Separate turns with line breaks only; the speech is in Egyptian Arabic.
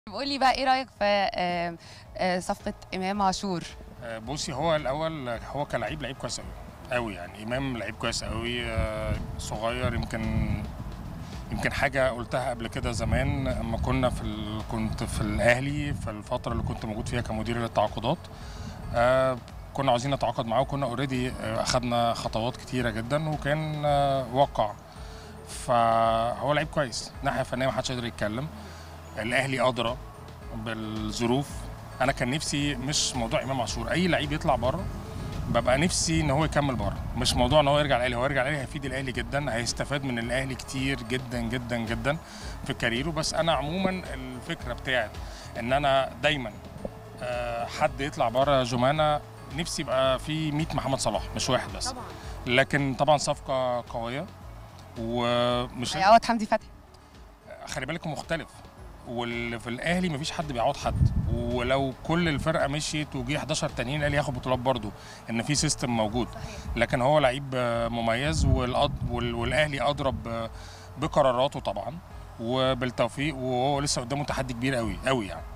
قولي بقى ايه رايك في آه، آه، صفقه امام عاشور
آه، بصي هو الاول هو كلاعب لعيب كويس قوي قوي يعني امام لعيب كويس قوي آه، صغير يمكن يمكن حاجه قلتها قبل كده زمان اما كنا في ال... كنت في الاهلي في الفتره اللي كنت موجود فيها كمدير للتعاقدات آه، كنا عاوزين نتعاقد معاه وكنا اوريدي اخذنا خطوات كتيره جدا وكان آه، وقع فهو لعيب كويس ناحيه فنيه ما حدش قادر يتكلم الاهلي ادرى بالظروف انا كان نفسي مش موضوع امام عاشور اي لعيب يطلع بره ببقى نفسي ان هو يكمل بره مش موضوع ان هو يرجع الاهلي هو يرجع الاهلي هيفيد الاهلي جدا هيستفاد من الاهلي كتير جدا جدا جدا في كاريره بس انا عموما الفكره بتاعت ان انا دايما آه، حد يطلع بره جمانه نفسي يبقى في 100 محمد صلاح مش واحد بس
طبعا
لكن طبعا صفقه قويه ومش
هيعوض حمدي فتحي
خلي بالك مختلف واللي في الاهلي مفيش حد بيعوض حد ولو كل الفرقه مشيت وجي 11 تانيين الاهلي ياخد بطولات برضه ان في سيستم موجود لكن هو لعيب آه، مميز والأد- وال- والاهلي اضرب آه، بقراراته طبعا وبالتوفيق وهو لسه قدامه تحدي كبير قوي قوي يعني